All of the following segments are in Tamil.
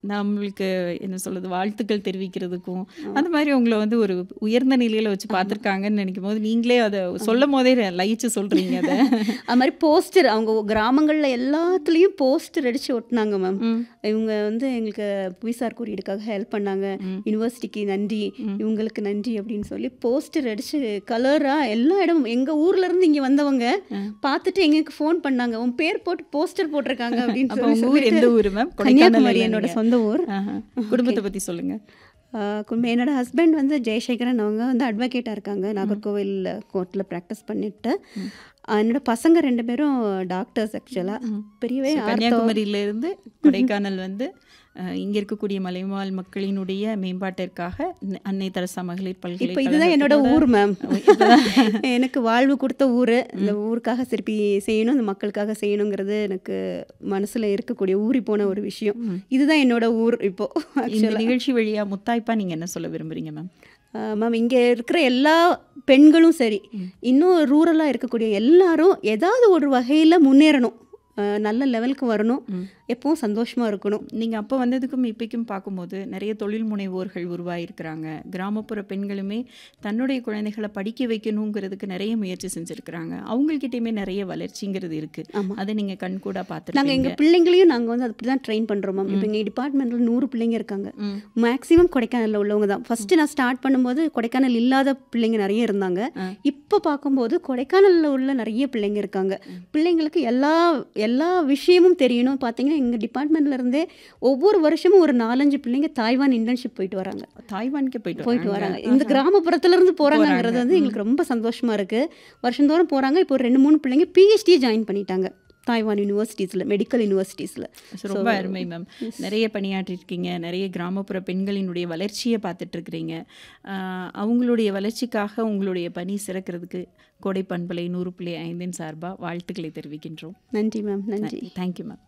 நம்மளுக்கு என்ன சொல்றது, வாழ்த்துக்கள் தெரிவிக்கிறதுக்கும், அந்த மாரி உங்கள வந்து ஒரு உயர்ந்த நிலையில வச்சு ஆமா. பார்த்துருக்காங்கன்னு நெனைக்கும்போது, நீங்களே அத சொல்லும்போதே ர லயிச்சு சொல்றீங்க அத. அது மாரி போஸ்டர் அவங்க கிராமங்கள்ல எல்லாத்துலயும் போஸ்டர் அடிச்சு ஒட்டுனாங்க மேம். ம். இவங்க வந்து எங்களுக்கு புவிசார் குறியீடுக்காக ஹெல்ப் பண்ணாங்க. ம். யுனிவர்சிட்டிக்கு நன்றி, ம். இவங்களுக்கு நன்றி அப்படின்னு சொல்லி போஸ்டர் அடிச்சு கலரா எல்லா இடமும் எங்க ஊர்ல இருந்து இங்க வந்தவங்க அ. பார்த்துட்டு எங்களுக்கு ஃபோன் பண்ணாங்க. உன் பேர் போட்டு போஸ்டர் போட்டிருக்காங்க அப்படின்னு அப்ப சொல்லி உங்க ஊர் சொல்லிட்டு எந்த ஊரு மேம்? கன்னியாகுமரி கொடைக்கானல்ல என்னோட நீங்க. சொந்த ஊர். ஆஹா. ஓகே. குடும்பத்த பத்தி சொல்லுங்க. ஆ, கும் என்னோட ஹஸ்பண்ட் வந்து ஜெயசேகரன் அவங்க வந்து அட்வொகேட்டா இருக்காங்க. ம். நாகர்கோவில் கோர்ட்ல பிராக்டிஸ் பண்ணிட்டு. ம். அ, என்னோட பசங்க 2 பேரும் டாக்டர்ஸ் ஆக்சுவலா. ம். பெரியவன் ஸோ ஆர்த்தோ. கன்னியாகுமரியில இருந்து கொடைக்கானல் வந்து அ, இங்க இருக்கக்கூடிய மலைவாழ் மக்களினுடைய மேம்பாட்டிற்காக ந அன்னை தெரசா மகளிர் இப்ப இதுதான் என்னோட பல்கலைக்கழகத்தோட ஊர் மேம். இப்பதான் எனக்கு வாழ்வு குடுத்த ஊரு. இந்த ம். ஊருக்காக திருப்பி செய்யணும், இந்த மக்களுக்காக செய்யணுங்கிறது எனக்கு மனசுல இருக்கக்கூடிய ஊறி போன ஒரு விஷயம். ம். இதுதான் என்னோட ஊர் இப்போ இந்த ஆக்சுவலா. நிகழ்ச்சி வழியா முத்தாய்ப்பா நீங்க என்ன சொல்ல விரும்புறீங்க மேம்? ஆ, மேம் இங்க இருக்கிற எல்லா பெண்களும் சரி, ம். இன்னும் ரூரலா இருக்கக்கூடிய எல்லாரும் ஏதாவது ஒரு வகையில முன்னேறணும். அ, நல்ல லெவலுக்கு வரணும். ம். எப்பவும் சந்தோஷமா இருக்கணும். நீங்க அப்ப வந்ததுக்கும் இப்பைக்கும் பார்க்கும்போது, நெறைய தொழில் முனைவோர்கள் உருவாகியிருக்கிறாங்க. கிராமப்புற பெண்களுமே தன்னுடைய குழந்தைகள படிக்க வைக்கணுங்கிறதுக்கு நெறைய முயற்சி செஞ்சிருக்கிறாங்க. அவங்கள்கிட்டயுமே நெறைய வளர்ச்சிங்கிறது இருக்கு. ஆமா. அத நீங்க கண்கூடா நாங்க பார்த்துருப்பீங்க. எங்க பிள்ளைங்களையும் நாங்க வந்து அப்படிதான் ட்ரெயின் பண்றோம் மேம். இப்போ ம். எங்க டிபார்ட்மெண்ட்ல 100 பிள்ளைங்க இருக்காங்க. ம். மேக்ஸிமம் கொடைக்கானல்ல உள்ளவங்க தான். ம். ஃபர்ஸ்ட் நான் ஸ்டார்ட் பண்ணும்போது கொடைக்கானல் இல்லாத பிள்ளைங்க நெறைய இருந்தாங்க. அ. இப்போ பார்க்கும்போது கொடைக்கானல்ல உள்ள நெறைய பிள்ளைங்க இருக்காங்க. ம். பிள்ளைங்களுக்கு எல்லா எல்லா விஷயமும் தெரியணும். பார்த்தீங்கன்னா எங்க டிபார்ட்மெண்ட்ல இருந்தே ஒவ்வொரு வருஷமும் ஒரு 4, 5 பிள்ளைங்க தாய்வான் இன்டர்ன்ஷிப் போயிட்டு வராங்க. தாய்வானுக்கே போயிட்டு போயிட்டு வராங்க. வராங்க. இந்த ஆஹா. கிராமப்புறத்துல இருந்து போறாங்க. போறாங்கங்கிறது வந்து ம். எங்களுக்கு ரொம்ப சந்தோஷமா இருக்கு. வருஷந்தோறும் போறாங்க. இப்போ ஒரு 2, 3 பிள்ளைங்க பிஹெச்டி ஜாயின் பண்ணிட்டாங்க. தாய்வான் யூனிவர்சிட்டீஸ்ல, மெடிக்கல் யூனிவர்சிட்டீஸ்ல. ஸோ ஸோ ரொம்ப அருமை மேம். எஸ். நெறைய பணியாற்றியிருக்கீங்க. நெறைய கிராமப்புற பெண்களினுடைய வளர்ச்சிய பார்த்துட்ருக்கிறீங்க. அ, அவங்களுடைய வளர்ச்சிக்காக உங்களுடைய பணி சிறக்கிறதுக்கு கோடை பண்பலை 100.5 சார்பா வாழ்த்துக்களை தெரிவிக்கின்றோம். நன்றி மேம். நன்றி. Thank you ma'am.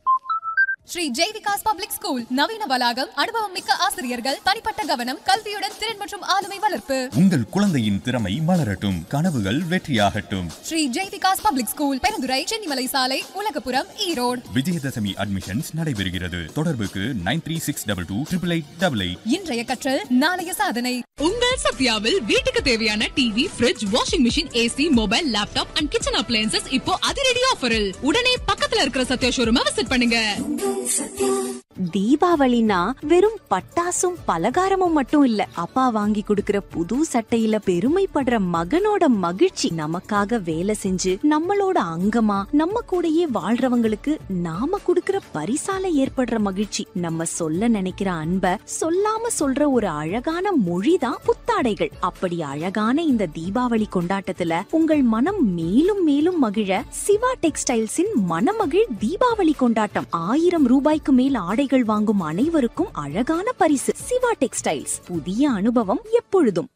Shri Jaivikas public school நவீன வளாகம் அனுபவம் மிக்க ஆசிரியர்கள் தனிப்பட்ட கவனம் கல்வியுடன் திறன் மற்றும் ஆளுமை வளர்ப்பு உங்கள் குழந்தையின் திறமை மலரட்டும் கனவுகள் வெற்றியாகட்டும் ஸ்ரீ ஜெய்விகாஸ் பப்ளிக் ஸ்கூல் பெருந்துறை சென்னிமலை சாலை உலகபுரம் ஈரோடு விஜயதசமி அட்மிஷன்ஸ் நடைபெறுகிறது தொடர்புக்கு nine three six double two triple eight double eight இன்றைய கற்றல் நாளைய சாதனை உங்கள் சத்யாவில் வீட்டுக்கு தேவையான TV fridge washing machine AC mobile laptop and kitchen appliances இப்போ அதிரடி ஆஃபரில் உடனே பக்கத்துல இருக்கிற சத்யா ஷோரூமை விசிட் பண்ணுங்க தீபாவளினா வெறும் பட்டாசும் பலகாரமும் மட்டும் இல்ல அப்பா வாங்கி கொடுக்கிற புது சட்டையில பெருமைப்படுற மகனோட மகிழ்ச்சி நமக்காக வேலை செஞ்சு நம்மளோட அங்கமா நம்ம கூடயே வாழ்றவங்களுக்கு நாம கொடுக்கிற பரிசால ஏற்படுற மகிழ்ச்சி நம்ம சொல்ல நினைக்கிற அன்ப சொல்லாம சொல்ற ஒரு அழகான மொழிதான் புத்தாடைகள் அப்படி அழகான இந்த தீபாவளி கொண்டாட்டத்துல உங்கள் மனம் மேலும் மேலும் மகிழ சிவா டெக்ஸ்டைல்ஸின் மனமகிழ் தீபாவளி கொண்டாட்டம் ஆயிரம் ரூபாய்க்கு மேல் ஆடைகள் வாங்கும் அனைவருக்கும் அழகான பரிசு சிவா டெக்ஸ்டைல்ஸ் புதிய அனுபவம் எப்பொழுதும்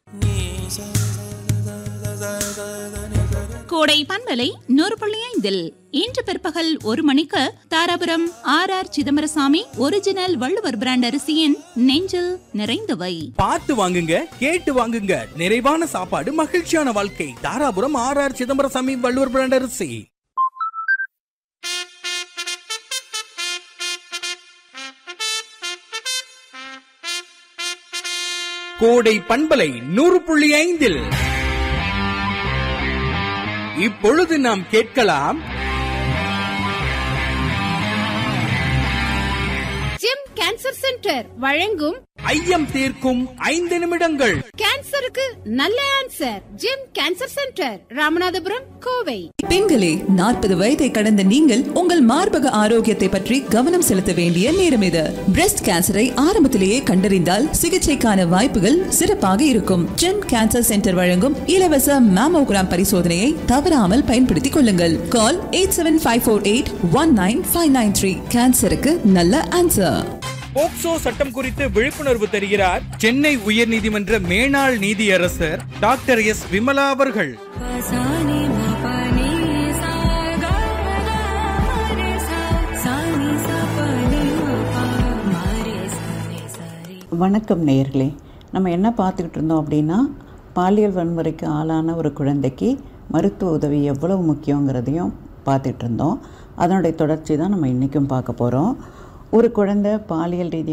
கோடை பண்பலை நூறு புள்ளி ஐந்தில் இன்று பிற்பகல் ஒரு மணிக்கு Dharapuram R R Chidambarasamy original Valluvar brand அரிசியின் நெஞ்சில் நிறைந்தவை பார்த்து வாங்குங்க கேட்டு வாங்குங்க நிறைவான சாப்பாடு மகிழ்ச்சியான வாழ்க்கை Dharapuram R R Chidambarasamy Valluvar brand அரிசி கோடை பண்பலை நூறு புள்ளி ஐந்தில் இப்பொழுது நாம் கேட்கலாம் ஜெம் கேன்சர் சென்டர் வழங்கும் ஐயம் தீர்க்கும் ஐந்து நிமிடங்கள் கேன்சருக்கு நல்ல answer Gem cancer centre Ramanathapuram Kovai பெண்களே நாற்பது வயதை கடந்த நீங்கள் உங்கள் மார்பக ஆரோக்கியத்தை பற்றி கவனம் செலுத்த வேண்டிய நேரம் இது பிரஸ்ட் கேன்சரை ஆரம்பத்திலேயே கண்டறிந்தால் சிகிச்சைக்கான வாய்ப்புகள் சிறப்பாக இருக்கும் ஜெம் கேன்சர் சென்டர் வழங்கும் இலவச மேமோகிராம் பரிசோதனையை தவறாமல் பயன்படுத்திக் கொள்ளுங்கள் call eight seven five four eight one nine five nine three கேன்சருக்கு நல்ல ஆன்சர் போக்சோ சட்டம் குறித்து விழிப்புணர்வு தருகிறார் சென்னை உயர்நீதிமன்ற மேனாள் நீதியரசர் டாக்டர் எஸ் விமலா அவர்கள் வணக்கம் நேயர்களே நம்ம என்ன பார்த்துக்கிட்டு இருந்தோம் அப்படின்னா பாலியல் வன்முறைக்கு ஆளான ஒரு குழந்தைக்கு மருத்துவ உதவி எவ்வளவு முக்கியங்கிறதையும் பார்த்துட்டு இருந்தோம் அதனுடைய தொடர்ச்சி தான் நம்ம இன்றைக்கும் பார்க்க போகிறோம் ஒரு குழந்தை பாலியல் ரீதியாக